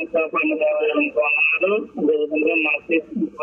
కాపాడిన దేవాలయానికి వందనాలు అదేవిధంగా మనకి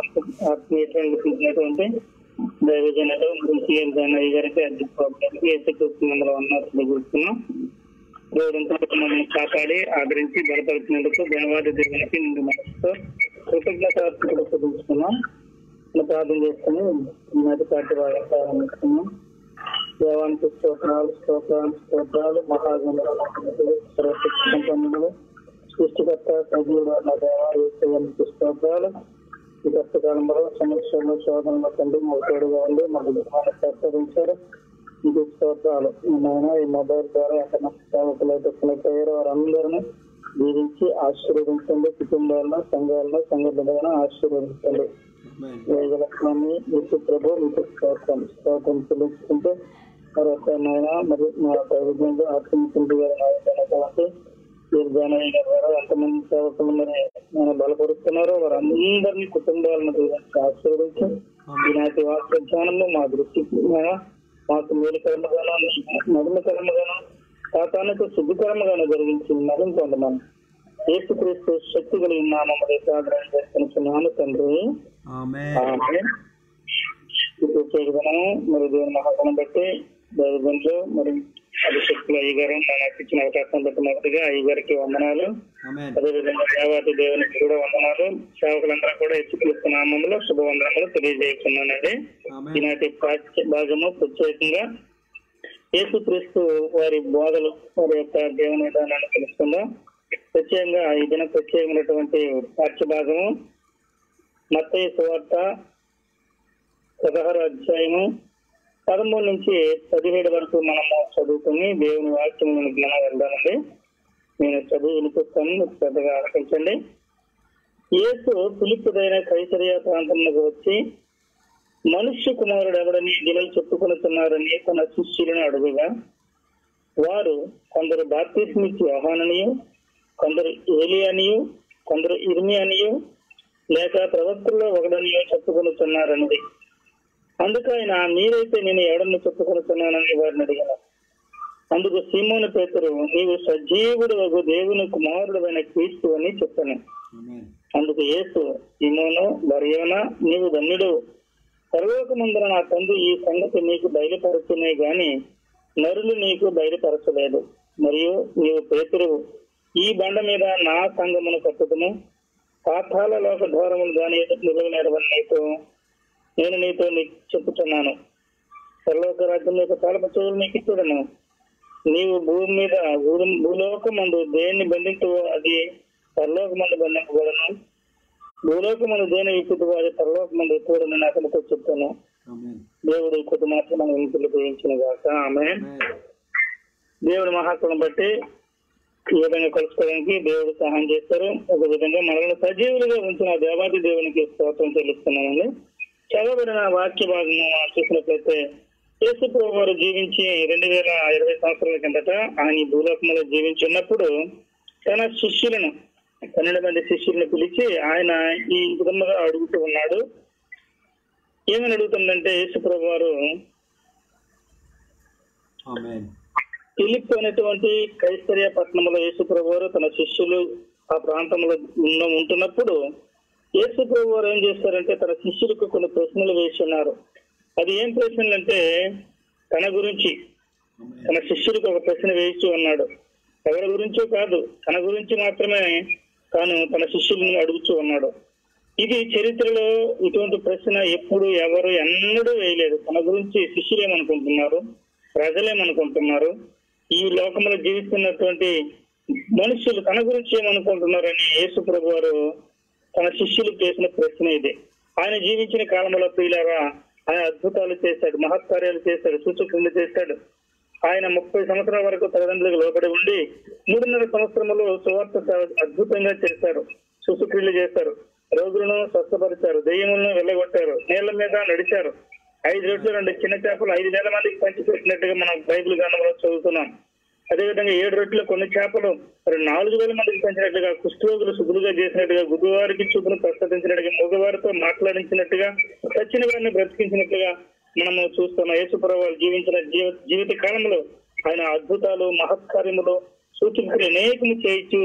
ఆత్మీయటువంటి దైవజనులు సీఎం దానయ్య గారికి అధ్యక్షుడికి ఏసుకృష్ణ మండలం అన్నారు చూస్తున్నాం దేవుడంతా మమ్మల్ని కాపాడి ఆదరించి బలపరిచినందుకు దేవాది దేవునికి నిండు మనసుతో కృతజ్ఞత చూస్తున్నాం ప్రార్థన చేసుకుని ఈనాటి పార్టీ బాగా ప్రారంభిస్తున్నాం దేవానికి స్తోత్రాలు స్తోత్రాలు స్తోత్రాలు మహాగణులు సర్వశక్తి సంపన్నులు సృష్టికర్త సజీవుడు అన్న దేవాలయానికి స్తోత్రాలు ఈ కష్టకాలంలో సమస్యలు శోధనలు తండ్రి మాకు తోడుగా ఉండి మా కుటుంబాన్ని సహకరించారు ఇది స్తోత్రాలు నాయన ఈ మొబైల్ ద్వారా ఎంతమంది సేవకులు అయితే కనెక్ట్ అయ్యారో వారందరినీ దీవించి ఆశీర్వదించండి కుటుంబాలను సంఘాలను సంఘ బిడ్డలను ఆశీర్వదించండి వేగలక్ష్మి మీకు ప్రభు మీకు స్తోత్రం స్తోత్రం చెల్లించుకుంటూ మరొక నాయన మరి మా ప్రభుత్వంలో ఆత్మీయుడి గారి నాయకులైనటువంటి వీరు జానయ్య గారి ద్వారా ఎంతమంది సేవకులు మరి నేను బలపరుస్తున్నారో వారందరినీ కుటుంబాలను దీవించి ఆశీర్వదించి ఈనాటి వాక్య ధ్యానంలో మా దృష్టికి నాయన మాకు మేలుకరముగాను మధుమకరముగాను సాతానికి శుద్ధికరముగాను జరిగించి మరింత పొందమని యేసుక్రీస్తు శక్తి కలిగిన నామములు ప్రార్థన చేసుకుంటున్నాను తండ్రి ఆమేన్ ఆమేన్. ఇప్పుడు చేయగలను మరి దేవుని మహాగుణం బట్టి దైవజనులు మరి అభిషక్తులు అయ్యగారు నాకు ఇచ్చిన అవకాశం బట్టి మొదటిగా అయ్యగారికి వందనాలు ఆమేన్ అదేవిధంగా దేవాతి దేవునికి కూడా వందనాలు సేవకులందరూ కూడా హెచ్చుకృష్ణ నామంలో శుభవందనములు తెలియజేస్తున్నానండి ఆమేన్ ఈనాటి ప్రాచ్య భాగము ప్రత్యేకంగా యేసుక్రీస్తు వారి బోధలు వారి యొక్క దేవుని విధానాన్ని తెలుసుకుందాం ప్రత్యేకంగా ఈ దిన ప్రత్యేకమైనటువంటి పాఠ్య భాగము మత్తయి సువార్త పదహారు అధ్యాయము పదమూడు నుంచి పదిహేడు వరకు మనము చదువుకుని దేవుని వాక్యం జ్ఞానం వెళ్దామండి నేను చదువు వినిపిస్తాను మీరు శ్రద్ధగా ఆలకించండి యేసు పిలుపుదైన కైసరియా ప్రాంతంలోకి వచ్చి మనుష్య కుమారుడు ఎవడని గిలలు చెప్పుకొనుతున్నారని తన శిష్యులను అడుగుగా వారు కొందరు బాప్తిస్మిచ్చి యోహాననియు కొందరు ఏలియానియు కొందరు ఇర్మియానియు లేక ప్రవక్తల్లో ఒకడనియో చెప్పుకొనుతున్నారన్నది అందుకు ఆయన మీరైతే నేను ఎవడని చెప్పుకొనుతున్నానని వారిని అడిగాను అందుకు సీమోను పేతురు నీవు సజీవుడు ఒక దేవుని కుమారుడైన క్రీస్తు అని చెప్పాను ఆమేన్ అందుకు యేసు సీమోను బర్యోన నీవు ధన్యుడు పరలోకమందున నా తండ్రి ఈ సంగతి నీకు బయలుపరచునే గాని నరులు నీకు బయలుపరచలేదు మరియు నీవు పేతురు ఈ బండ మీద నా సంగమును కట్టుకును పాతాల లోక ద్వారములు దాని నిలవనేరవని నీతో నేను నీతో నీకు చెప్పుతున్నాను పరలోక రాజ్యం యొక్క తాళప చెవులు నీకు ఇచ్చుడను నీవు భూమి మీద భూ- భూలోకమందు దేన్ని బంధించువో అది పరలోకమందు బంధింపబడను భూలోకమందు దేని విప్పుతువో అది పరలోకమందు ఎత్తుబడను నాకు నీతో చెప్తాను ఆమేన్ దేవుడు ఈ కొద్ది మాత్రం మనం ఇంటిలో ఉపయోగించిన గాక ఆమె ఆమేన్ దేవుడి మహాత్మను బట్టి ఈ విధంగా కలుసుకోవడానికి దేవుడు సహాయం చేస్తారు ఒక విధంగా మనల్ని సజీవులుగా ఉంచిన దేవాది దేవునికి స్తోత్రం చెల్లిస్తున్నామండి చదవబడిన వాక్య భాగం మనం చూసినట్లయితే యేసు ప్రభు వారు జీవించి రెండు వేల ఇరవై సంవత్సరాల కిందట ఆయన ఈ భూలోకంలో జీవించి ఉన్నప్పుడు తన శిష్యులను పన్నెండు మంది శిష్యులను పిలిచి ఆయన ఈ విధంగా అడుగుతూ ఉన్నాడు ఏమని అడుగుతుందంటే యేసు ప్రభు వారు ఆమేన్ ఫిలిప్ అనేటువంటి కైసర్య పట్టణంలో యేసుప్రభు వారు తన శిష్యులు ఆ ప్రాంతంలో ఉన్న ఉంటున్నప్పుడు యేసుప్రభు వారు ఏం చేస్తారంటే తన శిష్యులకు కొన్ని ప్రశ్నలు వేసి ఉన్నారు అది ఏం ప్రశ్నలు అంటే తన గురించి ఆమేన్ తన శిష్యులకు ఒక ప్రశ్న వేసి ఉన్నాడు ఎవరి గురించో కాదు తన గురించి మాత్రమే తాను తన శిష్యులను అడుగుతూ ఉన్నాడు ఇది చరిత్రలో ఇటువంటి ప్రశ్న ఎప్పుడు ఎవరు ఎన్నడూ వేయలేదు తన గురించి శిష్యులు ఏమనుకుంటున్నారు ప్రజలేమనుకుంటున్నారు ఈ లోకంలో జీవిస్తున్నటువంటి మనుషులు తన గురించి ఏమనుకుంటున్నారని యేసు ప్రభు వారు తన శిష్యులకు చేసిన ప్రశ్న ఇది ఆయన జీవించిన కాలంలో ప్రియులారా ఆయన అద్భుతాలు చేశాడు మహత్కార్యాలు చేశాడు సూచకులు చేశాడు ఆయన ముప్పై సంవత్సరాల వరకు తల్లిదండ్రులకు లోబడి ఉండి మూడున్నర సంవత్సరములు సువార్త సేవ అద్భుతంగా చేశారు సుసుక్రియలు చేశారు రోగులను స్వస్థపరిచారు దెయ్యములను వెళ్ళగొట్టారు నీళ్ల మీద నడిచారు ఐదు రోజులు రెండు చిన్న చేపలు ఐదు వేల మందికి పంచిపెట్టినట్టుగా మనం బైబిల్ గ్రంథంలో చదువుతున్నాం అదేవిధంగా ఏడు రొట్టెలు కొన్ని చేపలు మరి నాలుగు వేల మందికి పెంచినట్టుగా కుష్ఠరోగులు శుభ్రులుగా చేసినట్టుగా గుడ్డివారికి చూపును ప్రసాదించినట్టుగా మగవారితో మాట్లాడించినట్టుగా చచ్చిన వారిని బ్రతికించినట్టుగా మనము చూస్తున్నాం యేసుప్రభు వారు జీవించిన జీవ జీవిత కాలంలో ఆయన అద్భుతాలు మహత్కార్యములు సూచనలు అనేకము చేయించు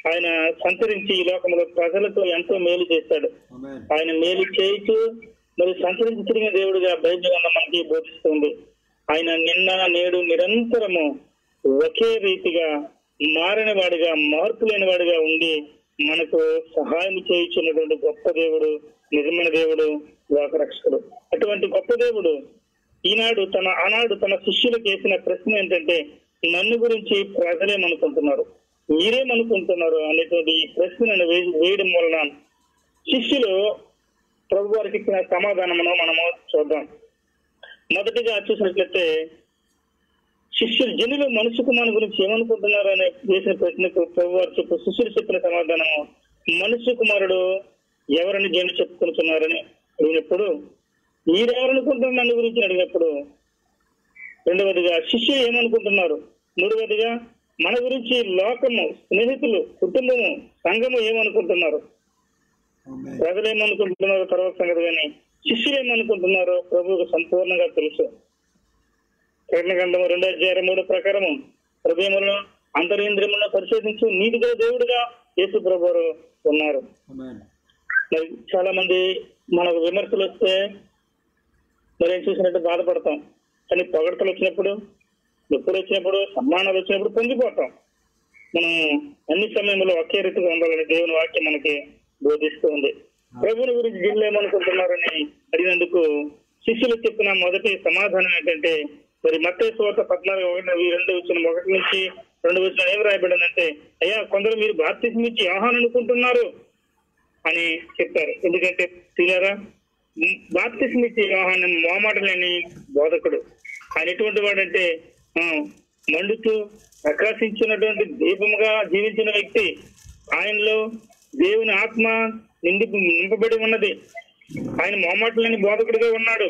ఆయన సంచరించి ఈ లోకంలో ప్రజలకు ఎంతో మేలు చేశాడు Amen. ఆయన మేలు చేయిచు మరి సంచరించి తిరిగిన దేవుడిగా బైబిల్ గ్రంథం మనకి బోధిస్తుంది ఆయన నిన్న నేడు నిరంతరము ఒకే రీతిగా మారిన వాడిగా మార్పు లేని వాడిగా ఉండి మనకు సహాయం చేయించున్నటువంటి గొప్ప దేవుడు నిజమైన దేవుడు లోకరక్షకుడు అటువంటి గొప్ప దేవుడు ఈనాడు తన ఆనాడు తన శిష్యులకు వేసిన ప్రశ్న ఏంటంటే నన్ను గురించి ప్రజలేమనుకుంటున్నారు మీరేమనుకుంటున్నారు అనేటువంటి ఈ ప్రశ్నను వే- వేయడం వలన శిష్యులు ప్రభు వారికి ఇచ్చిన సమాధానమును మనము చూద్దాం మొదటిగా చూసినట్లయితే శిష్యులు జనులు మనుషు కుమారు గురించి ఏమనుకుంటున్నారు అనే చేసిన ప్రశ్నకు ప్రభు వారు చెప్పు శిష్యులు చెప్పిన సమాధానము మనుష్య కుమారుడు ఎవరని జనులు చెప్పుకుంటున్నారని అడిగినప్పుడు మీరెవరనుకుంటున్నారు నన్ను గురించి అడిగినప్పుడు రెండవదిగా శిష్యులు ఏమనుకుంటున్నారు మూడవదిగా మన గురించి లోకము స్నేహితులు కుటుంబము సంఘము ఏమనుకుంటున్నారు Amen. ప్రజలు ఏమనుకుంటున్నారో తర్వాత సంగతి కానీ శిష్యులు ఏమనుకుంటున్నారో ప్రభువుకు సంపూర్ణంగా తెలుసు ప్రకటన గ్రంథము రెండో అధ్యాయం మూడు ప్రకారము హృదయములను అంతరేంద్రియములను పరిశోధించు నీతిగా దేవుడిగా యేసు ప్రభువు ఉన్నారు Amen. మరి చాలా మంది మనకు విమర్శలు వస్తే మరి ఏం చూసినట్టు బాధపడతాం కానీ పొగడతలు వచ్చినప్పుడు నొప్పులు వచ్చినప్పుడు సమ్మానాలు వచ్చినప్పుడు పొంగిపోతాం మనం అన్ని సమయంలో ఒకే రీతిగా ఉండాలని దేవుని వాక్యం మనకి బోధిస్తూ ఉంది ప్రభుని గురించి జిల్లు ఏమనుకుంటున్నారని అడిగినందుకు శిష్యులు చెప్పిన మొదటి సమాధానం ఏంటంటే మరి మత్తే సోత పద్నాలుగు ఒకటి రెండు వచ్చిన ఒకటి నుంచి రెండు వచ్చిన ఏం రాయబడిందంటే అయ్యా కొందరు మీరు బాప్తిజం ఇచ్చి ఆహాన్ అనుకుంటున్నారు అని చెప్పారు ఎందుకంటే తీరారా బాప్తిసం ఇచ్చే యోహాను మోమాట లేని బోధకుడు ఆయన ఎటువంటి వాడంటే ఆ, మండుతూ ప్రకాశించినటువంటి దీపముగా జీవించిన వ్యక్తి ఆయనలో దేవుని ఆత్మ నిండి నింపబడి ఉన్నది ఆయన మోమాట లేని బోధకుడిగా ఉన్నాడు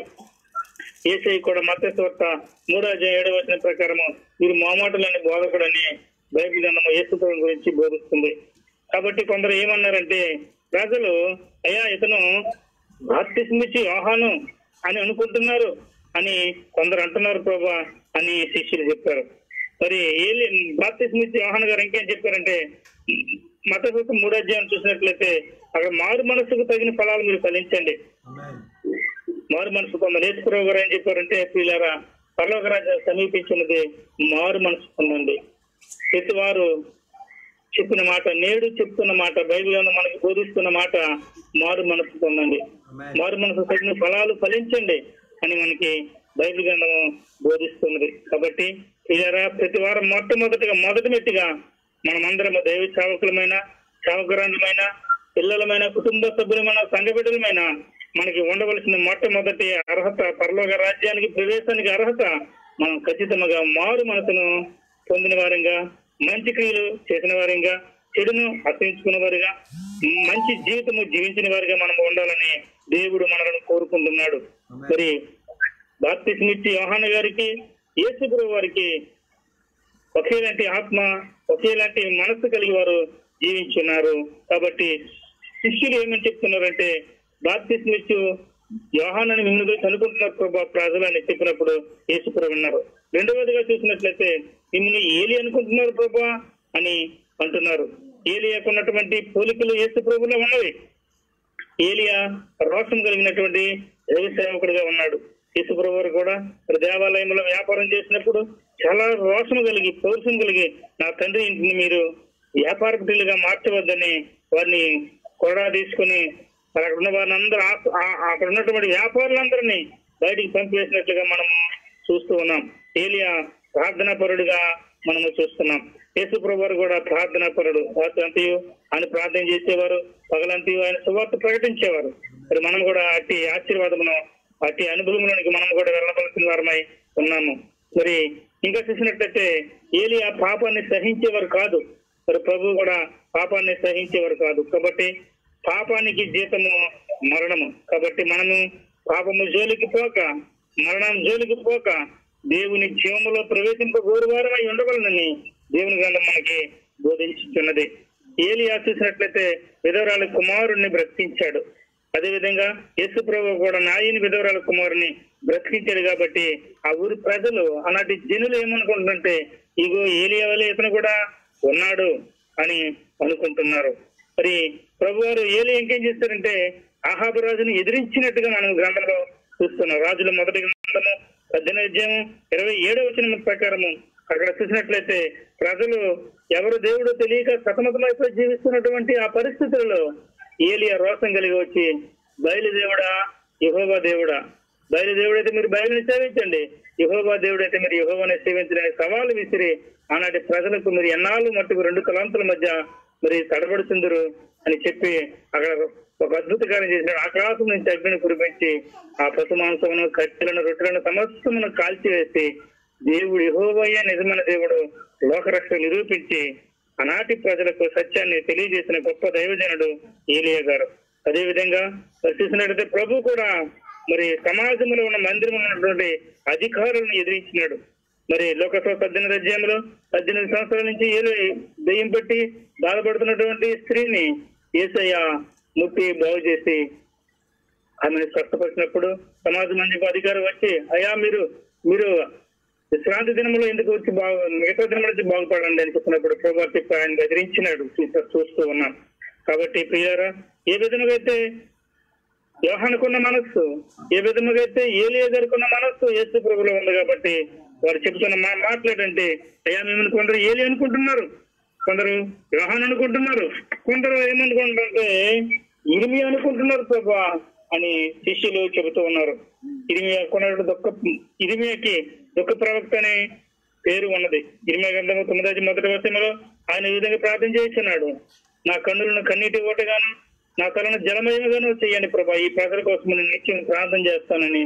ఏసై కూడా మత్స్యవార్త మూడో అధ్యాయం ఏడవ వచనం ప్రకారము మీరు మోమాట లేని బోధకుడని బైబిల్ గ్రంథము యేసుప్రభు గురించి బోధిస్తుంది కాబట్టి కొందరు ఏమన్నారంటే ప్రజలు అయ్యా ఇతను బాప్తిస్మిచ్చి యోహాను అని అనుకుంటున్నారు అని కొందరు అంటున్నారు ప్రభా అని శిష్యులు చెప్పారు మరి ఏలి బాప్తిస్మిచ్చి యోహాను గారు ఇంకేం చెప్పారంటే మతసూత్ర మూడో అధ్యాయం చూసినట్లయితే అక్కడ మారు మనసుకు తగిన ఫలాలు మీరు ఫలించండి Amen. మారు మనసు పొందండి యేసుప్రభు గారు ఏం చెప్పారంటే పిల్లరా పరలోక రాజ్యం సమీపించినది మారు మనసు పొందండి ప్రతి వారు చెప్పిన మాట నేడు చెప్తున్న మాట బైబిల్ గ్రంథం మనకి బోధిస్తున్న మాట మారు మనసు పొందండి Amen. మారు మనసు తగిన ఫలాలు ఫలించండి అని మనకి బైబిల్ గ్రంథము బోధిస్తున్నది కాబట్టి ఇలారా ప్రతి వారం మొట్టమొదటిగా మొదటి మెట్టిగా మనమందరము దైవ సేవకులమైన సేవకురాండ్రమైన పిల్లలమైన కుటుంబ సభ్యులమైన సంఘ బిడ్డలమైన మనకి ఉండవలసిన మొట్టమొదటి అర్హత పరలోక రాజ్యానికి ప్రవేశానికి అర్హత మనం ఖచ్చితంగా మారు మనసును పొందిన వారంగా మంచి క్రియలు చేసిన వారంగా చెడును అసహించుకున్న వారిగా మంచి జీవితము జీవించిన వారిగా మనం ఉండాలని దేవుడు మనలను కోరుకుంటున్నాడు మరి బాప్తిస్మిచ్చి యోహాన్ గారికి యేసుప్రభు వారికి ఒకేలాంటి ఆత్మ ఒకేలాంటి మనస్సు కలిగి వారు జీవించున్నారు కాబట్టి శిష్యులు ఏమని చెప్తున్నారంటే బాప్తిస్మిచ్చు యోహానని మిమ్మల్ని గురించి అనుకుంటున్నారు ప్రభా ప్రజలు అని చెప్పినప్పుడు యేసుప్రభు విన్నారు రెండవదిగా చూసినట్లయితే మిమ్మల్ని ఏలి అనుకుంటున్నారు ప్రభా అని అంటున్నారు ఏలియాకు ఉన్నటువంటి పోలికలు యేసుప్రభులో ఉన్నవి ఏలియా రోషం కలిగినటువంటి దైవ సేవకుడిగా ఉన్నాడు యేసుప్రభు వారు కూడా మరి దేవాలయంలో వ్యాపారం చేసినప్పుడు చాలా రోషం కలిగి పౌరుషం కలిగి నా తండ్రి ఇంటిని మీరు వ్యాపార కుటీలుగా మార్చవద్దని వారిని కొరడా తీసుకుని మరి అక్కడ ఉన్న వారిని అందరూ ఆ- ఆ- అక్కడ ఉన్నటువంటి వ్యాపారులందరినీ బయటికి పంపివేసినట్లుగా మనం చూస్తూ ఉన్నాం ఏలియా ప్రార్థనా పరుడుగా మనము చూస్తున్నాం యేసుప్రభు వారు కూడా ప్రార్థనా పరుడు రాత్రంతయు ఆయన ప్రార్థన చేసేవారు పగలంతయు ఆయన సువార్త ప్రకటించేవారు మరి మనం కూడా అట్టి ఆశీర్వాదమును అట్టి అనుభవంలోనికి మనం కూడా వెళ్ళవలసిన వారమై ఉన్నాము మరి ఇంకా చూసినట్లయితే ఏలి ఆ పాపాన్ని సహించేవారు కాదు మరి ప్రభు కూడా పాపాన్ని సహించేవారు కాదు కాబట్టి పాపానికి జీతము మరణము కాబట్టి మనము పాపము జోలికి పోక మరణం జోలికి పోక దేవుని జీవములో ప్రవేశింపగోరు వారమై ఉండవలనని దేవుని గ్రంథం మనకి బోధించుతున్నది ఏలియా చూసినట్లయితే విధవరాల కుమారుణ్ణి బ్రతికించాడు అదేవిధంగా యేసు ప్రభు కూడా నాయని విధవరాల కుమారుని బ్రతికించాడు కాబట్టి ఆ ఊరి ప్రజలు అలాంటి జనులు ఏమనుకుంటుంటే ఇగో ఏలియా వల్ల ఇతను కూడా ఉన్నాడు అని అనుకుంటున్నారు మరి ప్రభు వారు ఏలి ఇంకేం చేస్తారంటే ఆహాబు రాజుని ఎదిరించినట్టుగా మనం గ్రంథంలో చూస్తున్నాం రాజుల మొదటి గ్రంథము పద్దెనిమిది అధ్యాయం ఇరవై ఏడవ వచనం ప్రకారము అక్కడ చూసినట్లయితే ప్రజలు ఎవరు దేవుడు తెలియక సతమతమైపోయి జీవిస్తున్నటువంటి ఆ పరిస్థితులలో ఏలియా రోషం కలిగి వచ్చి బయలుదేవుడా యహోబా దేవుడా బయలుదేవుడైతే మీరు బయలుని సేవించండి యహోబా దేవుడైతే మీరు యహోవాని సేవించడానికి సవాలు విసిరి ఆనాటి ప్రజలకు మీరు ఎన్నాళ్ళు మట్టుకు రెండు తలాంతుల మధ్య మరి తడబడుతుందరు అని చెప్పి అక్కడ ఒక అద్భుత కార్యం చేసినాడు ఆకాశం నుంచి అగ్నిని కురిపించి ఆ పశు మాంసమును కట్టెలను రొట్టెలను సమస్తమును కాల్చివేసి దేవుడు యహోవయ్య నిజమైన దేవుడు లోకరక్షణ నిరూపించి ఆనాటి ప్రజలకు సత్యాన్ని తెలియజేసిన గొప్ప దైవజనుడు ఏలియా గారు అదే విధంగా చూసినట్లయితే ప్రభు కూడా మరి సమాజంలో ఉన్న మందిరంలో ఉన్నటువంటి అధికారులను ఎదిరించినాడు మరి లోకసభ పద్దెనిమిది అధ్యాయంలో పద్దెనిమిది సంవత్సరాల నుంచి ఏలు దెయ్యం పెట్టి బాధపడుతున్నటువంటి స్త్రీని ఏసయ్య ముట్టి బాగు చేసి ఆమెను స్వస్థపరిచినప్పుడు సమాజ మందికి అధికారం వచ్చి అయ్యా మీరు మీరు విశ్రాంతి దినంలో ఎందుకు వచ్చి బాగు మిగతా దినంలో వచ్చి బాగుపడండి అని చెప్పినప్పుడు ప్రభు చెప్పి ఆయన బెదిరించినాడు చూ- చూస్తూ ఉన్నాం కాబట్టి ప్రియారా ఏ విధంగా అయితే యోహానుకున్న మనస్సు ఏ విధముగా అయితే ఏలియా గారికున్న మనస్సు యేసు ప్రభులో ఉంది కాబట్టి వారు చెబుతున్న మా మాట్లాడంటే అయ్యా మిమ్మల్ని కొందరు ఏలి అనుకుంటున్నారు కొందరు యోహాన్ అనుకుంటున్నారు కొందరు ఏమనుకుంటారంటే ఇరిమి అనుకుంటున్నారు ప్రభా అని శిష్యులు చెబుతూ ఉన్నారు ఇరిమియా కొన్నాడు దొక్క ఇరిమియాకి దుఃఖ ప్రవక్త అనే పేరు ఉన్నది ఇరిమియా గ్రంథము తొమ్మిది మొదటి వర్షంలో ఆయన ఈ విధంగా ప్రార్థన చేస్తున్నాడు నా కన్నులను కన్నీటి ఓటగాను నా తలను జలమయముగాను చేయండి ప్రభా ఈ ప్రజల కోసం నేను నిత్యం ప్రార్థన చేస్తానని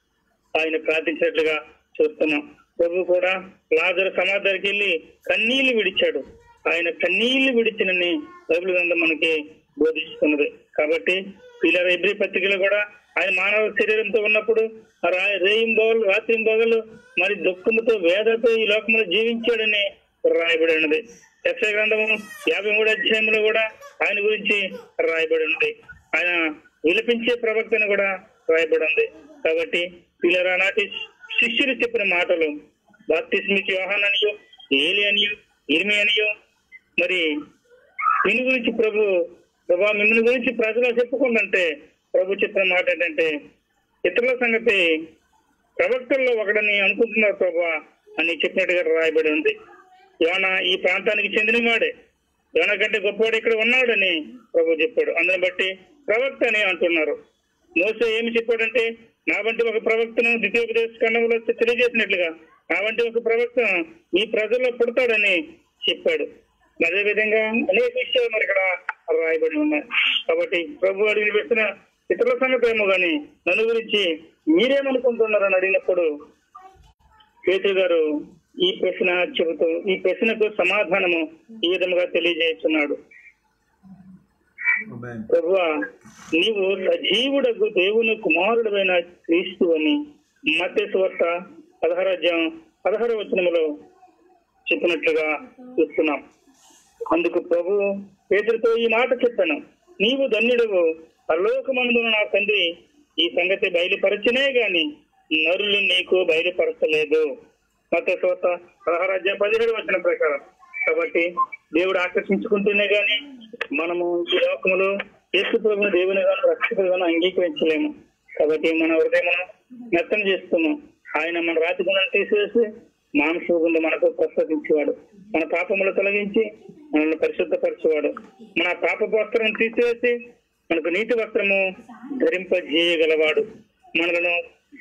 ఆయన ప్రార్థించినట్లుగా చూస్తున్నాం ప్రభు కూడా లాజరు సమాధానికి వెళ్ళి కన్నీళ్లు విడిచాడు ఆయన కన్నీళ్లు విడిచినని బైబిల్ గ్రంథం మనకి బోధిస్తున్నది కాబట్టి పిల్లల ఎబ్రి పత్రికలో కూడా ఆయన మానవ శరీరంతో ఉన్నప్పుడు రేయింబోగలు రాత్రింబోగలు మరి దుఃఖముతో వేదతో ఈ లోకంలో జీవించాడని రాయబడి ఉన్నది యక్ష గ్రంథము యాభై మూడు అధ్యాయంలో కూడా ఆయన గురించి రాయబడి ఉంది ఆయన విలపించే ప్రవక్తను కూడా రాయబడి ఉంది కాబట్టి పిల్లరా నాటి శిష్యులు చెప్పిన మాటలు బాప్తిస్మికి యోహాన్ అనియో ఏలి అనియో ఇర్మి అనియో మరి దీని గురించి ప్రభు ప్రభా మిమ్మల్ని గురించి ప్రజలు చెప్పుకుందంటే ప్రభు చెప్పిన మాట ఏంటంటే ఇతరుల సంగతి ప్రవక్తల్లో ఒకడని అనుకుంటున్నారు ప్రభా అని చెప్పినట్టుగా రాయబడి ఉంది యోన ఈ ప్రాంతానికి చెందినవాడే యోన కంటే గొప్పవాడు ఇక్కడ ఉన్నాడని ప్రభు చెప్పాడు అందుని బట్టి ప్రవక్త అని అంటున్నారు మోసే ఏమి చెప్పాడంటే నా వంటి ఒక ప్రవక్తను ద్వితీయోపదేశ ఖండంలో తెలియజేసినట్లుగా నా వంటి ఒక ప్రవక్త ఈ ప్రజల్లో పుడతాడని చెప్పాడు అదే విధంగా అనేక విషయాలు మరి ఇక్కడ రాయబడి ఉన్నాయి కాబట్టి ప్రభు అడిగిన పెట్టిన ఇతరుల సంగతి ఏమో గాని నన్ను గురించి మీరేమనుకుంటున్నారని అడిగినప్పుడు పేతురు గారు ఈ ప్రశ్న చెబుతూ ఈ ప్రశ్నకు సమాధానము ఈ విధముగా తెలియజేస్తున్నాడు Amen. ప్రభువా నీవు సజీవుడకు దేవుని కుమారుడమైన క్రీస్తు అని మత్స్వార్త పదహారాజ్యం పదహార వచనములో చెప్పినట్లుగా చూస్తున్నాం అందుకు ప్రభు పేదరితో ఈ మాట చెప్పాను నీవు ధన్యుడవు పరలోకమందున నా తండ్రి ఈ సంగతి బయలుపరచనే గాని నరులు నీకు బయలుపరచలేదు మత్స్వార్త పదహారాజ్యం పదిహేడు వచ్చిన ప్రకారం కాబట్టి దేవుడు ఆకర్షించుకుంటేనే గాని మనము ఈ లోకములో యేసు ప్రభుని దేవుని గాను రక్షకుడుగాను అంగీకరించలేము కాబట్టి మన హృదయమును మెత్తం చేస్తున్నాం ఆయన మన రాతి గుణం తీసివేసి మానసు గుండు మనకు ప్రసాదించేవాడు మన పాపములు తొలగించి మనల్ని పరిశుద్ధపరచేవాడు మన పాప వస్త్రం తీసివేసి మనకు నీతి వస్త్రము ధరింపజేయగలవాడు మనలను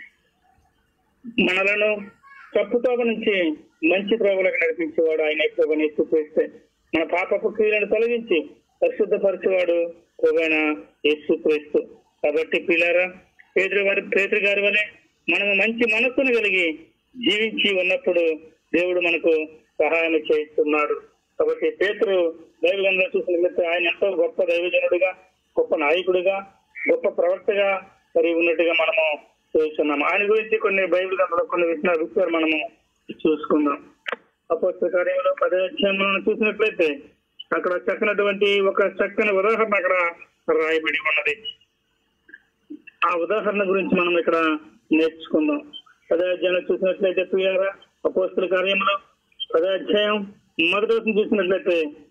మనలను తప్పు తోవ నుంచి మంచి త్రోవలకు నడిపించేవాడు ఆయన ప్రభుని యేసుక్రీస్తే మన పాపపు క్రియలను తొలగించి పరిశుద్ధపరచేవాడు ప్రభువైన యేసుక్రీస్తు కాబట్టి పిల్లారా పేదరి వారి పేదరి గారి వలె మనము మంచి మనస్సును కలిగి జీవించి ఉన్నప్పుడు దేవుడు మనకు సహాయం చేస్తున్నాడు కాబట్టి పేతురు దైవగంలో చూసినట్లయితే ఆయన ఎంతో గొప్ప దైవజనుడిగా గొప్ప నాయకుడిగా గొప్ప ప్రవక్తగా మరి ఉన్నట్టుగా మనము చూస్తున్నాం ఆయన గురించి కొన్ని బైబిల్ గ్రంథంలో కొన్ని విషయాలు విషయాలు మనము చూసుకుందాం అపోస్తల కార్యంలో పదే అధ్యాయం మనం చూసినట్లయితే అక్కడ చక్కనటువంటి ఒక చక్కని ఉదాహరణ అక్కడ రాయబడి ఉన్నది ఆ ఉదాహరణ గురించి మనం ఇక్కడ నేర్చుకుందాం పదే అధ్యాయంలో చూసినట్లయితే ప్రియారా అపోస్తుల కార్యంలో పదే అధ్యాయం మొదటి వచనం చూసినట్లయితే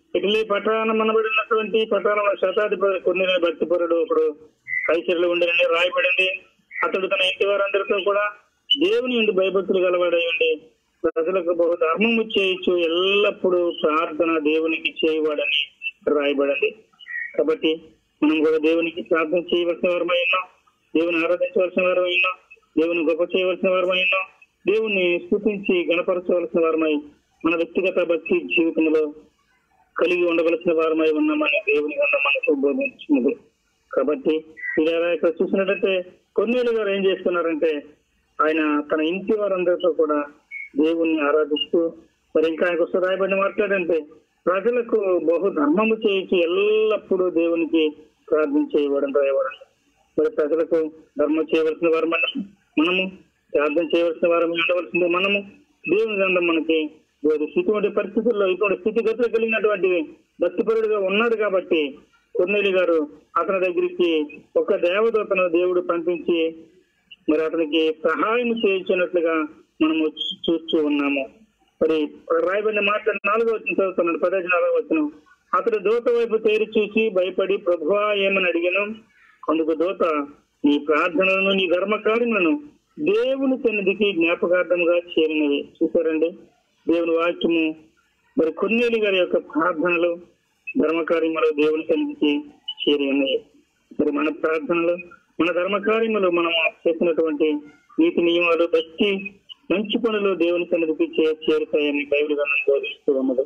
ఇటలీ పట్టణం అనబడినటువంటి పట్టణం శతాధిపతి కొన్ని భక్తిపరుడు ఒకడు కైసరిలో ఉండని రాయబడింది అతడు తన ఇంటి వారందరితో కూడా దేవుని ఎందు భయభక్తులు గలవాడై ఉండి ప్రజలకు బహు ధర్మము చేయొచ్చు ఎల్లప్పుడూ ప్రార్థన దేవునికి చేయవాడని రాయబడింది కాబట్టి మనం కూడా దేవునికి ప్రార్థన చేయవలసిన వారమై ఉన్నాం దేవుని ఆరాధించవలసిన వారమై ఉన్నాం దేవుని గొప్ప చేయవలసిన వారమై ఉన్నాం దేవుని స్థుతించి గణపరచవలసిన వారమై మన వ్యక్తిగత భక్తి జీవితంలో కలిగి ఉండవలసిన వారమై ఉన్నామని దేవుని వల్ల మనకు బోధించినది కాబట్టి ఇలా ఇక్కడ చూసినట్లయితే కొన్నేళ్ళు గారు ఏం చేస్తున్నారంటే ఆయన తన ఇంటి వారందరితో కూడా దేవుణ్ణి ఆరాధిస్తూ మరి ఇంకా ఆయన వస్తే రాయబడిన మాట్లాడంటే ప్రజలకు బహు ధర్మము చేయించి ఎల్లప్పుడూ దేవునికి ప్రార్థన చేయబడం రాయబడం మరి ప్రజలకు ధర్మం చేయవలసిన వారు మనం మనము ప్రార్థన చేయవలసిన వారు ఉండవలసింది మనము దేవుని గంధం మనకి బోధిస్తూ ఇటువంటి పరిస్థితుల్లో ఇటువంటి స్థితిగతులు కలిగినటువంటి భక్తిపరుడుగా ఉన్నాడు కాబట్టి కొన్నేలి గారు అతని దగ్గరికి ఒక దేవదూతను దేవుడు పంపించి మరి అతనికి సహాయం చేయించినట్లుగా మనము చూ- చూస్తూ ఉన్నాము మరి రాయబడిన మాట నాలుగో వచ్చిన చదువుతున్నాడు పదహైదు నాలుగో వచ్చిన అతడు దూత వైపు తేరి చూసి భయపడి ప్రభువా ఏమని అడిగాను అందుకు దూత నీ ప్రార్థనలను నీ ధర్మ కార్యములను దేవుని సన్నిధికి జ్ఞాపకార్థముగా చేరినవి చూసారండి దేవుని వాక్యము మరి కొన్నేలి గారి యొక్క ప్రార్థనలు ధర్మకార్యములు దేవుని సన్నిధికి చేరి ఉన్నాయి మరి మన ప్రార్థనలు మన ధర్మకార్యములు మనం చేసినటువంటి నీతి నియమాలు భక్తి మంచి పనులు దేవుని సన్నిధికి చే- చేరుతాయని బైబిల్ గ్రంథం బోధిస్తూ ఉన్నది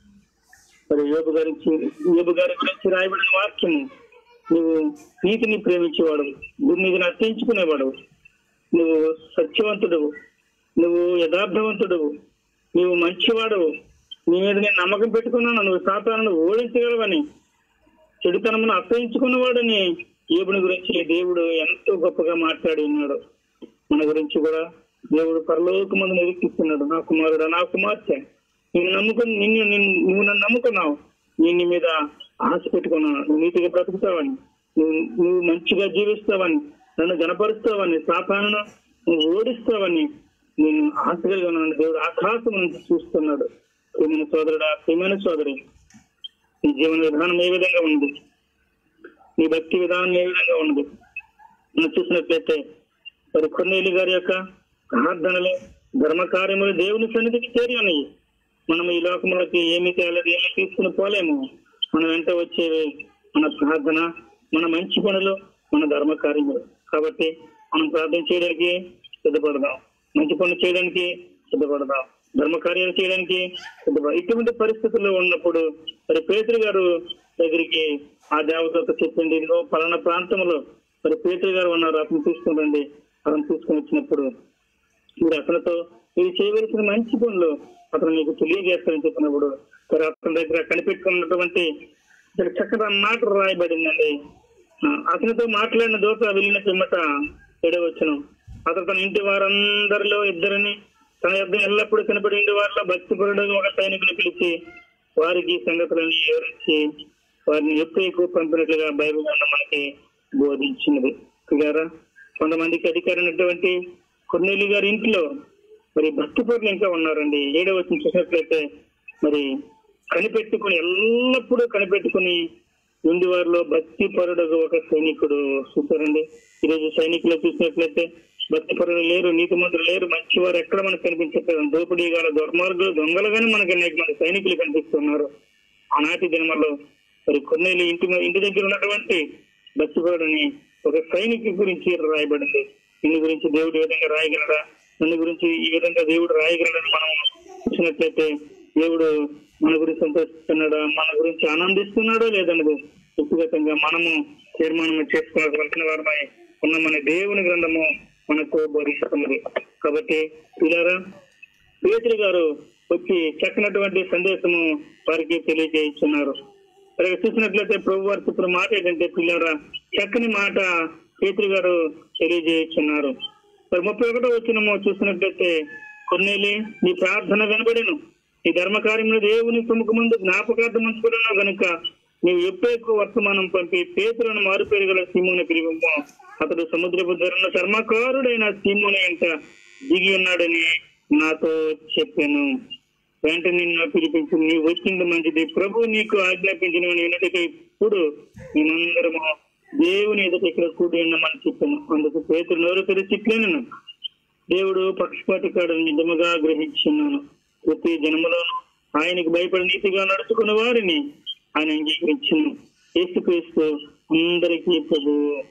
మరి యోబు గారించి యోబు గారి గురించి రాయబడిన వాక్యము నువ్వు నీతిని ప్రేమించేవాడు భూమిని అర్థించుకునేవాడు నువ్వు సత్యవంతుడు నువ్వు యథార్థవంతుడు నువ్వు మంచివాడు నీ మీద నేను నమ్మకం పెట్టుకున్నాను నువ్వు సాతాను ఓడించగలవని చెడుతనమును అసహించుకున్నవాడని ఏబుని గురించి దేవుడు ఎంతో గొప్పగా మాట్లాడి ఉన్నాడు మన గురించి కూడా దేవుడు పరలోక మందు నిరీక్షిస్తున్నాడు నా కుమారుడు నా కుమార్తె నేను నమ్ముకుని నిన్ను నిన్ను- నువ్వు నన్ను నమ్ముకున్నావు నేను నీ మీద ఆశ పెట్టుకున్నాను నువ్వు నీతిగా బ్రతుకుతావని నువ్వు నువ్వు మంచిగా జీవిస్తావని నన్ను గనపరుస్తావని సాతాను నువ్వు ఓడిస్తావని నేను ఆశ కలిగి ఉన్నాను దేవుడు ఆకాశం నుంచి చూస్తున్నాడు ప్రియమైన సోదరుడా ప్రియమైన సోదరి నీ జీవన విధానం ఏ విధంగా ఉంది నీ భక్తి విధానం ఏ విధంగా ఉంది మనం చూసినట్లయితే మరి కొన్నేలి గారి యొక్క ప్రార్థనలు ధర్మ కార్యములు దేవుని సన్నిధికి చేరి ఉన్నాయి మనం ఈ లోకంలోకి ఏమి తేలేదు ఏమి తీసుకుని పోలేము మన వెంట వచ్చేవి మన ప్రార్థన మన మంచి పనులు మన ధర్మ కార్యములు కాబట్టి మనం ప్రార్థన చేయడానికి సిద్ధపడదాం మంచి పనులు చేయడానికి సిద్ధపడదాం ధర్మ కార్యాలు చేయడానికి సిద్ధపడదాం ఇటువంటి పరిస్థితుల్లో ఉన్నప్పుడు మరి పేతురు గారు దగ్గరికి ఆ దేవతతో చెప్పింది ఇదిగో పలానా ప్రాంతంలో మరి పేతురు గారు ఉన్నారు అతను తీసుకుని రండి అతను తీసుకుని వచ్చినప్పుడు మీరు అతనితో మీరు చేయవలసిన మంచి పనులు అతను మీకు తెలియజేస్తారని చెప్పినప్పుడు మరి అతని దగ్గర కనిపెట్టుకున్నటువంటి ఇక్కడ చక్కగా మాట రాయబడిందండి ఆ, అతనితో మాట్లాడిన దోత వెళ్ళిన పిమ్మట ఎడవచ్చును అతను తన ఇంటి వారందరిలో ఇద్దరిని తన యొద్ద ఎల్లప్పుడూ కనబడి ఉండే వారిలో భక్తిపరుడు ఒక సైనికుని పిలిచి వారికి ఈ సంగతులను వివరించి వారిని ఎక్కువ పంపినట్లుగా బైబిల్ గ్రంథం మనకి బోధించినది చూడారా కొంతమందికి అధికారైనటువంటి కొన్నేలి గారి ఇంట్లో మరి భక్తి పరులు ఇంకా ఉన్నారండి ఏడవ వచ్చిన చూసినట్లయితే మరి కనిపెట్టుకుని ఎల్లప్పుడూ కనిపెట్టుకుని ఉండి వారిలో భక్తి పరుడు ఒక సైనికుడు చూసారండి ఈరోజు సైనికులు చూసినట్లయితే భక్తి పరులు లేరు నీతి మంత్రులు లేరు మంచి వారు ఎక్కడ మనకు కనిపించట్లేదు దోపిడీ గాల దుర్మార్గులు దొంగలుగానే మనకు అనేక మంది సైనికులు కనిపిస్తున్నారు ఆనాటి దినమల్లో మరి కొన్నేళ్ళు ఇంటి మ- ఇంటి దగ్గర ఉన్నటువంటి భక్తిపరుడిని ఒక సైనికు గురించి రాయబడింది దీని గురించి దేవుడు ఈ విధంగా రాయగలడా నన్ను గురించి ఈ విధంగా దేవుడు రాయగలడని మనం చూసినట్లయితే దేవుడు మన గురించి సంతోషిస్తున్నాడా మన గురించి ఆనందిస్తున్నాడో లేదన్నది వ్యక్తిగతంగా మనము తీర్మానం చేసుకోవాల్సిన వారమై ఉన్న మన దేవుని గ్రంథము మనకు బోధిస్తున్నది కాబట్టి పిల్లరా పేతురు గారు వచ్చి చక్కనటువంటి సందేశము వారికి తెలియజేస్తున్నారు అలాగే చూసినట్లయితే ప్రభు వారికి ఇప్పుడు మాట ఏంటంటే పిల్లరా చక్కని మాట పేతురు గారు తెలియజేస్తున్నారు మరి ముప్పై ఒకటో వచ్చినము చూసినట్లయితే కొన్నేలి నీ ప్రార్థన వినబడిను నీ ధర్మకార్యములు దేవుని ప్రముఖ ముందు జ్ఞాపకార్థం ఉంచుకున్నావు గనుక నీవు ఎప్పేకు వర్తమానం పంపి పేతులను మారుపేరు గల సీమోని పిలువము అతడు సముద్రపు ధరణ చర్మకారుడైన సీమోని ఎంట దిగి ఉన్నాడని నాతో చెప్పాను వెంటనే నిన్ను పిలిపించి నీ వచ్చింది మంచిది ప్రభు నీకు ఆజ్ఞాపించిన వినటికి ఇప్పుడు మేమందరము దేవుని ఎదుట ఇక్కడ కూడి ఉన్నామని చెప్పాను అందుకు పేతులు నోరు తెరిచి ఇట్లేనను దేవుడు పక్షపాతి కాడని నిజముగా గ్రహించున్నాను ప్రతి జన్మలోనూ ఆయనకు భయపడి నీతిగా నడుచుకున్న వారిని ఆయన అంగీకరించును యేసుక్రీస్తు అందరికీ ప్రభు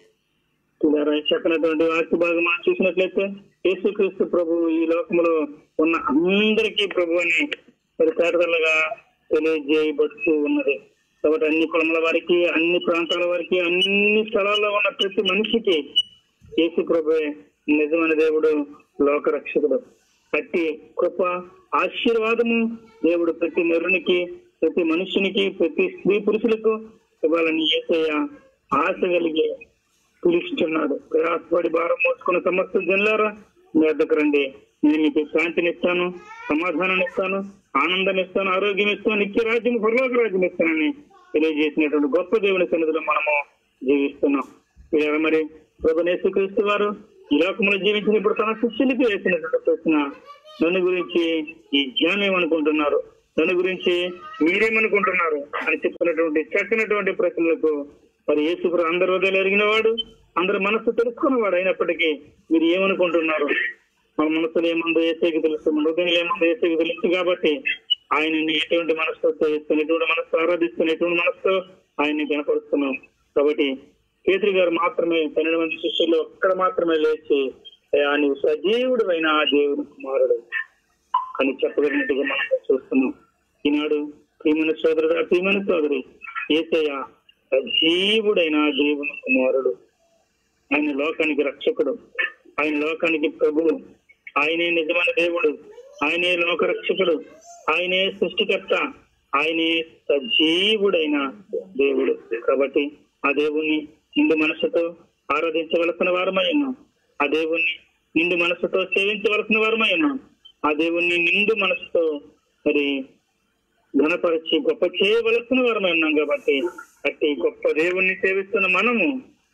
ఇలా చెప్పినటువంటి వాక్య భాగం మనం చూసినట్లయితే యేసుక్రీస్తు ప్రభు ఈ లోకంలో ఉన్న అందరికీ ప్రభు అని మరి పేదలుగా తెలియజేయబడుతూ ఉన్నది కాబట్టి అన్ని కులముల వారికి అన్ని ప్రాంతాల వారికి అన్ని స్థలాల్లో ఉన్న ప్రతి మనిషికి యేసు ప్రభువే నిజమైన దేవుడు లోక రక్షకుడు ప్రతి కృప ఆశీర్వాదము దేవుడు ప్రతి నరునికి ప్రతి మనుషునికి ప్రతి స్త్రీ పురుషులకు ఇవ్వాలని ఏసయ్య ఆశ కలిగి పిలుస్తున్నాడు ప్రయాసపడి భారం మోసుకున్న సమస్త జనులారా మీ వద్దకు రండి నేను మీకు శాంతిని ఇస్తాను సమాధానాన్ని ఇస్తాను ఆనందం ఇస్తాను ఆరోగ్యం ఇస్తాను నిత్య రాజ్యం పరలోక రాజ్యం ఇస్తానని తెలియజేసినటువంటి గొప్ప దేవుని సన్నిధిలో మనము జీవిస్తున్నాం ఇలా మరి ప్రభు క్రీస్తు వారు ఈ లోకంలో జీవించినప్పుడు తన శిష్యులకి వేసినటువంటి ప్రశ్న నన్ను గురించి ఈ జ్ఞానం ఏమనుకుంటున్నారు నన్ను గురించి మీరేమనుకుంటున్నారు అని చెప్పినటువంటి చక్కనటువంటి ప్రశ్నలకు మరి యేసుప్రభు అందరి హృదయాలు ఎరిగిన వాడు అందరి మనస్సు తెలుసుకున్నవాడు అయినప్పటికీ మీరు ఏమనుకుంటున్నారు మన మనసులో ఏముందో ఏసైకి తెలుసు మన హృదయంలో ఏముందో ఏసైకి తెలుసు కాబట్టి ఆయనని ఎటువంటి మనసుతో సేవిస్తాను ఎటువంటి మనసుతో ఆరాధిస్తాను ఎటువంటి మనసుతో ఆయన్ని కనపరుస్తున్నాం కాబట్టి కేత్రి గారు మాత్రమే పన్నెండు మంది శిష్యులు ఒక్కడ మాత్రమే లేచి అయ్యా నీవు సజీవుడు అయిన ఆ దేవుని కుమారుడు అని చెప్పగలిగినట్టుగా మనం చూస్తున్నాం ఈనాడు ప్రియమైన సోదరుడు ప్రియమైన సోదరి ఏసయ్య సజీవుడైన ఆ దేవుని కుమారుడు ఆయన లోకానికి రక్షకుడు ఆయన లోకానికి ప్రభువు ఆయనే నిజమైన దేవుడు ఆయనే లోక రక్షకుడు ఆయనే సృష్టికర్త ఆయనే సజీవుడైన దేవుడు కాబట్టి ఆ దేవుణ్ణి నిండు మనసుతో ఆరాధించవలసిన వారమై ఉన్నాం ఆ దేవుణ్ణి నిండు మనసుతో సేవించవలసిన వారమై ఉన్నాం ఆ దేవుణ్ణి నిండు మనసుతో మరి ఘనపరిచి గొప్ప చేయవలసిన వారమై ఉన్నాం కాబట్టి అట్టి గొప్ప దేవుణ్ణి సేవిస్తున్న మనము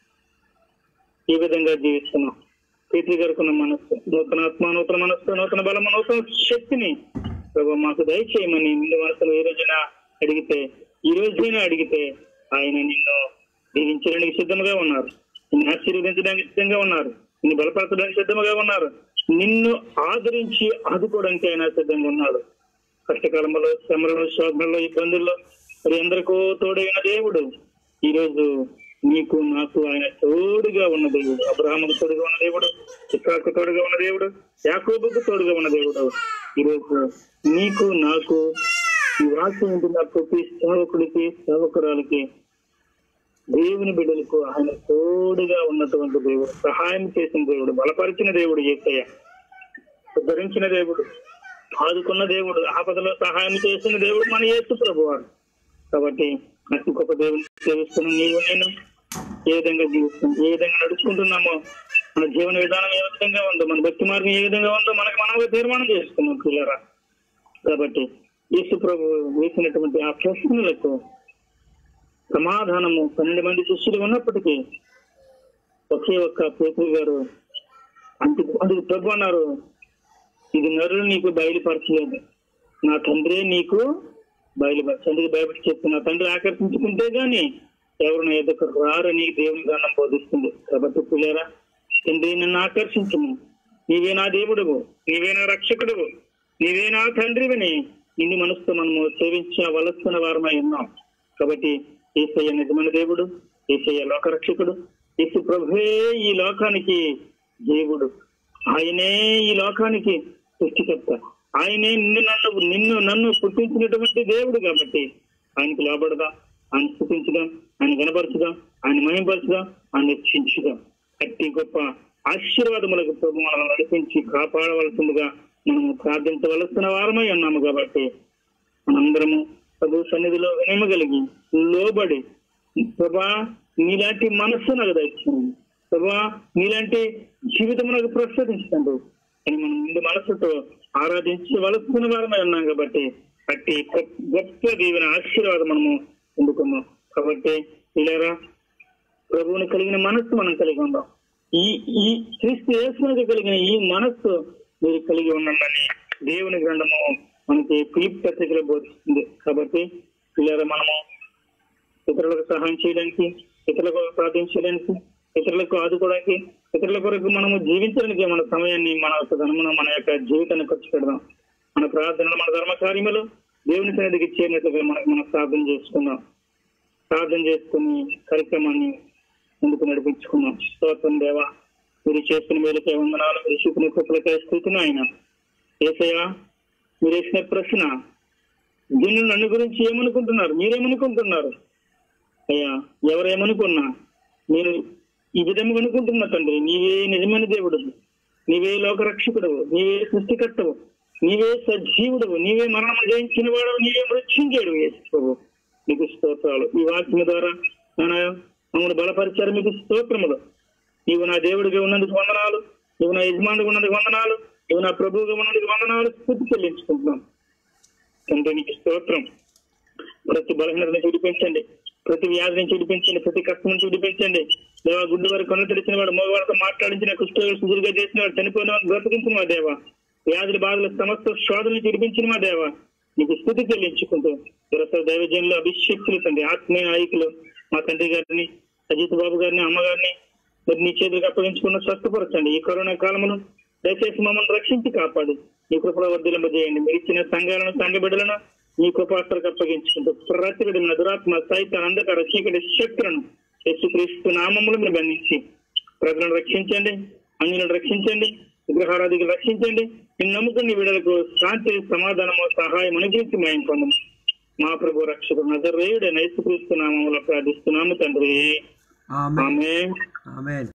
ఈ విధంగా జీవిస్తున్నాం ప్రీతి గారుకున్న మనస్సు నూతన ఆత్మ నూతన మనస్సు నూతన బలము నూతన శక్తిని ప్రభు మాకు దయచేయమని నిండు మనసులో ఏ రోజున అడిగితే ఈ రోజైనా అడిగితే ఆయన నిన్ను దీవించడానికి సిద్ధంగా ఉన్నారు నిన్ను ఆశీర్వదించడానికి సిద్ధంగా ఉన్నారు నిన్ను బలపరచడానికి సిద్ధంగా ఉన్నారు నిన్ను ఆదరించి ఆదుకోవడానికి ఆయన సిద్ధంగా ఉన్నాడు కష్టకాలంలో శ్రమలలో శోధనలో ఇబ్బందుల్లో మరి ఎందరికో తోడైన దేవుడు ఈ రోజు నీకు నాకు ఆయన తోడుగా ఉన్న దేవుడు అబ్రాహ్మకు తోడుగా ఉన్న దేవుడు ఇస్సాకు తోడుగా ఉన్న దేవుడు యాకోబుకు తోడుగా ఉన్న దేవుడు ఈ రోజు నీకు నాకు ఈ వాక్యం ఉంటున్న ప్రతి సేవకుడికి సేవకురాలకి దేవుని బిడ్డలకు ఆయన తోడుగా ఉన్నటువంటి దేవుడు సహాయం చేసిన దేవుడు బలపరిచిన దేవుడు ఏసయ్య ఉద్ధరించిన దేవుడు ఆదుకున్న దేవుడు ఆపదలో సహాయం చేసిన దేవుడు మన యేసు ప్రభువారు కాబట్టి అతి గొప్ప దేవుని సేవిస్తున్నాం నీవు నేను ఏ విధంగా జీవిస్తాం ఏ విధంగా నడుచుకుంటున్నామో మన జీవన విధానం ఏ విధంగా ఉందో మన భక్తి మార్గం ఏ విధంగా ఉందో మనకు మనమే తీర్మానం చేసుకున్నాం పిల్లరా కాబట్టి యేసు ప్రభు వేసినటువంటి ఆ ప్రశ్నలకు సమాధానము పన్నెండు మంది శిష్యులు ఉన్నప్పటికీ ఒకే ఒక్క పేతురు గారు అందుకు అందుకు ప్రభు అన్నారు ఇది నరులు నీకు బయలుపరచలేదు నా తండ్రే నీకు బయలుపరచు అందుకు బయటకు చెప్తున్నా తండ్రి ఆకర్షించుకుంటే గాని ఎవరు నా ఎదుకు రారని దేవుని గండం బోధిస్తుంది కాబట్టి పిల్లరా తండ్రి నన్ను ఆకర్షించము నీవే నా దేవుడువు నీవే నా రక్షకుడువు నీవే నా తండ్రివిని ఇన్ని మనసుతో మనము సేవించవలసిన వారమై ఉన్నాం కాబట్టి ఏసయ్య నిజమైన దేవుడు ఏసయ్య లోకరక్షకుడు యేసు ప్రభువే ఈ లోకానికి దేవుడు ఆయనే ఈ లోకానికి సృష్టికర్త ఆయనే నిన్ను నన్ను నిన్ను నన్ను పుట్టించినటువంటి దేవుడు కాబట్టి ఆయనకు లోబడదాం ఆయన స్థుతించుదాం ఆయన కనపరచుదాం ఆయన మహింపరచుదాం ఆయన రక్షించుదాం అట్టి గొప్ప ఆశీర్వాదములకు ప్రభు మనం నడిపించి కాపాడవలసిందిగా మనము ప్రార్థించవలసిన వారమై ఉన్నాము కాబట్టి మనందరము ప్రభు సన్నిధిలో వినయమగలిగి లోబడి ప్రభా నీలాంటి మనస్సు నాకు దయచేయండి ప్రభా నీలాంటి జీవితం నాకు ప్రసాదించండి అని మనం ముందు మనస్సుతో ఆరాధించవలసిన వారమై ఉన్నాం కాబట్టి అట్టి గొప్ప- గొప్ప దీవెన ఆశీర్వాదం మనము పొందుకున్నాం కాబట్టి ఇలారా ప్రభువుని కలిగిన మనస్సు మనం కలిగి ఉందాం ఈ ఈ క్రీస్తు యేసునికి కలిగిన ఈ మనస్సు మీరు కలిగి ఉండండి దేవుని గ్రంథము మనకి ఫిలిప్ పత్రికలో బోధిస్తుంది కాబట్టి పిల్లల మనము ఇతరులకు సహాయం చేయడానికి ఇతరులకు ప్రార్థించడానికి ఇతరులకు ఆదుకోవడానికి ఇతరుల కొరకు మనము జీవించడానికి మన సమయాన్ని మన యొక్క ధనమును మన యొక్క జీవితాన్ని ఖర్చు పెడదాం మన ప్రార్థనలు మన ధర్మ కార్యములు దేవుని సన్నిధికి చేరినట్లుగా మనకు మనం ప్రార్థన చేసుకుందాం ప్రార్థన చేసుకుని కార్యక్రమాన్ని ముందుకు నడిపించుకున్నాం స్తోత్రం దేవా మీరు చేస్తున్న మేలుకై వందనాలు మీరు చూపిన కృపలకై స్థితిని ఆయన ఏసయ్యా మీరు వేసిన ప్రశ్న దీన్ని నన్ను గురించి ఏమనుకుంటున్నారు మీరేమనుకుంటున్నారు అయ్యా ఎవరేమనుకున్నా నేను ఈ విధంగా అనుకుంటున్నా తండ్రి నీవే నిజమైన దేవుడు నీవే లోకరక్షకుడు నీవే సృష్టికర్తవు నీవే సజీవుడు నీవే మరణం జయించిన వాడు నీవే మృత్యుంజేడు ప్రభు నీకు స్తోత్రాలు ఈ వాక్యం ద్వారా నాన్న మమ్మల్ని బలపరిచారు మీకు స్తోత్రములు నీవు నా దేవుడిగా ఉన్నందుకు వందనాలు నీవు నా యజమానుడిగా ఉన్నందుకు వందనాలు నీవు నా ప్రభువుగా ఉన్నందుకు వందనాలు స్థుతి చెల్లించుకుంటున్నాం తండ్రి నీకు స్తోత్రం ప్రతి బలహీనతను విడిపించండి ప్రతి వ్యాధిని విడిపించండి ప్రతి కష్టం నుంచి విడిపించండి దేవా గుడ్డు వారు కొన తెలిసిన వాడు మగవారితో మాట్లాడించిన కుష్ఠరోగులు సుదురుగా చేసిన వాడు చనిపోయిన వాడు బ్రతికించిన మా దేవా వ్యాధుల బాధలు సమస్త శోధన నుంచి విడిపించిన మా దేవా నీకు స్థుతి చెల్లించుకుంటూ ఇరవై దైవజనులు అభిషేక్తులు తండ్రి ఆత్మీయ నాయకులు మా తండ్రి గారిని అజిత్ బాబు గారిని అమ్మగారిని మరి నీ చేతులకు అప్పగించుకున్న స్వస్థపరచండి ఈ కరోనా కాలంలో దయచేసి మమ్మల్ని రక్షించి కాపాడు నీ కృపలో వర్ధిలింపజేయండి మీరు ఇచ్చిన సంఘాలను సంఘ బిడ్డలను నీ కృపాత్రకు అప్పగించుకుంటూ ప్రతి విధమైన దురాత్మ సైతం అంధకార చీకటి శక్తులను యేసుక్రీస్తు నామములు మీరు బంధించి ప్రజలను రక్షించండి అన్యులను రక్షించండి విగ్రహారాధికులు రక్షించండి నేను నమ్ముకున్న విడుదలకు శాంతి సమాధానము సహాయం అనుగ్రహించి మాయం పొందము మా ప్రభు రక్షకుడు నజరేయుడైన యేసుక్రీస్తు నామములో ప్రార్థిస్తున్నాము తండ్రి ఆమెన్ ఆమె ఆమెన్